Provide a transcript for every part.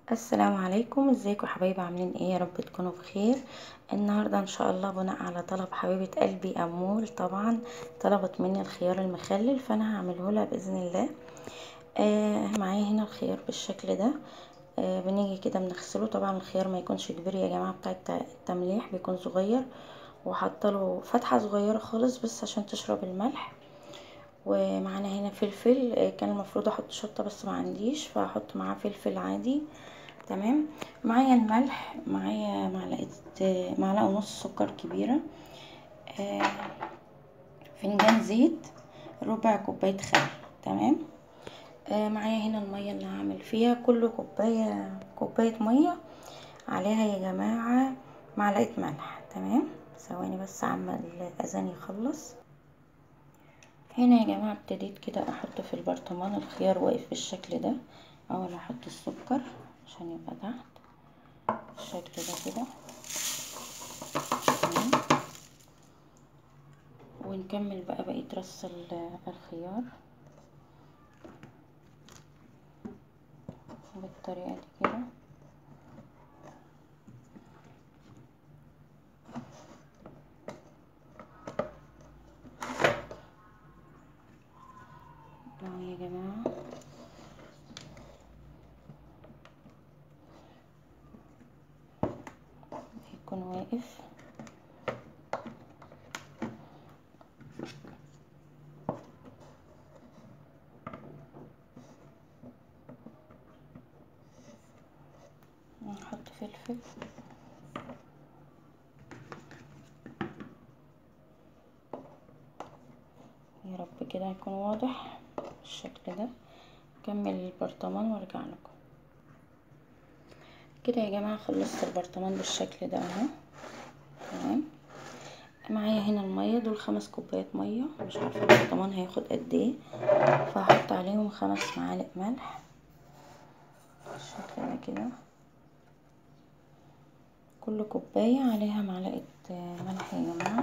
السلام عليكم ازيكم يا حبايبي عاملين ايه يا رب تكونوا بخير النهارده ان شاء الله بناء على طلب حبيبه قلبي امول طبعا طلبت مني الخيار المخلل فانا هعمله لها باذن الله آه معايا هنا الخيار بالشكل ده آه بنيجي كده بنغسله طبعا الخيار ما يكونش كبير يا جماعه بتاع التمليح بيكون صغير وحاطه له فتحه صغيره خالص بس عشان تشرب الملح ومعانا هنا فلفل كان المفروض احط شطه بس ما عنديش فهحط معاه فلفل عادي تمام معايا الملح معايا معلقه معلقه ونص سكر كبيره آه فنجان زيت ربع كوبايه خل تمام آه معايا هنا الميه اللي هعمل فيها كل كوبايه كوبايه ميه عليها يا جماعه معلقه ملح تمام ثواني بس عما الاذان يخلص هنا يا جماعه ابتديت كده احط في البرطمان الخيار واقف بالشكل ده اول احط السكر عشان يبقى تحت بالشكل ده كده ونكمل بقى بقيه رص الخيار بالطريقه دي كده اهو يا جماعه يكون واقف نحط فلفل يا رب كده يكون واضح بالشكل ده اكمل البرطمان وارجع لكم كده يا جماعه خلصت البرطمان بالشكل ده اهو تمام معايا هنا الميه دول خمس كوبايات ميه مش عارفه البرطمان هياخد قد ايه فهحط عليهم خمس معالق ملح بالشكل ده كده كل كوبايه عليها معلقه ملح يا جماعه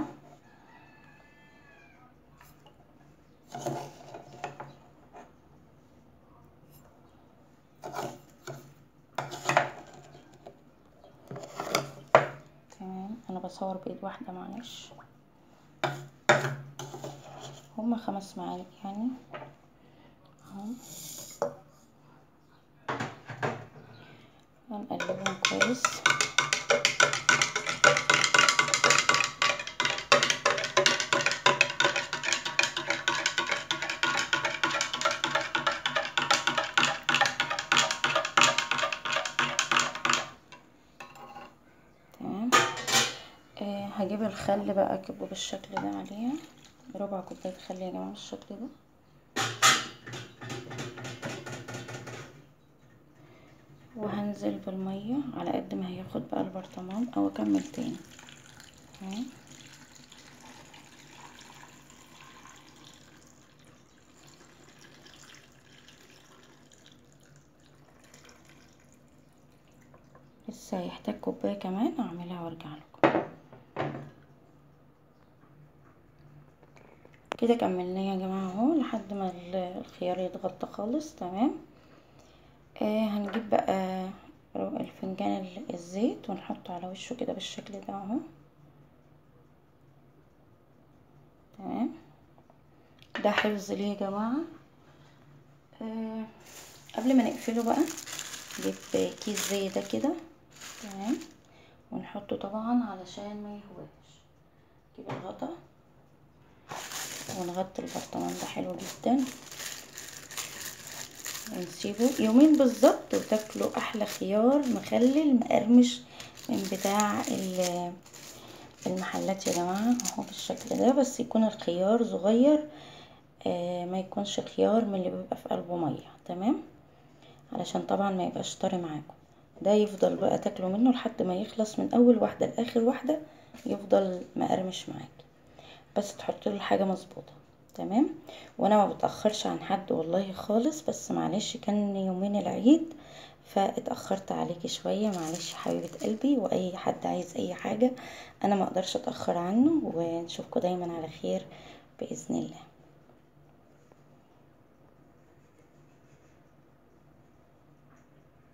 تمام انا بصور بايد واحده معلش هما خمس معالق يعني اهو هنقلبهم كويس هجيب الخل بقى اكبه بالشكل ده عليها ربع كوبايه خل يا جماعه بالشكل ده وهنزل بالميه على قد ما هياخد بقى البرطمان او اكمل تاني اهو لسه هيحتاج كوبايه كمان اعملها وارجع لكم كده كملناه يا جماعه اهو لحد ما الخيار يتغطى خالص تمام آه هنجيب بقى الفنجان الزيت ونحطه على وشه كده بالشكل ده اهو تمام ده حفظ ليه يا جماعه آه قبل ما نقفله بقى نجيب كيس زي ده كده تمام ونحطه طبعا علشان ما يهواش نجيب الغطا ونغطي البرطمان ده حلو جدا ونسيبه يومين بالظبط وتاكلوا احلى خيار مخلل مقرمش من بتاع المحلات يا جماعه اهو بالشكل ده بس يكون الخيار صغير آه ما يكونش خيار من اللي بيبقى في قلبه ميه تمام علشان طبعا ما يبقاش طري معاكم ده يفضل بقى تاكلوا منه لحد ما يخلص من اول واحده لاخر واحده يفضل مقرمش معاكي بس تحط له الحاجه مظبوطه تمام وانا ما بتاخرش عن حد والله خالص بس معلش كان يومين العيد فاتاخرت عليكي شويه معلش حبيبه قلبي واي حد عايز اي حاجه انا ما اقدرش اتاخر عنه ونشوفكم دايما على خير باذن الله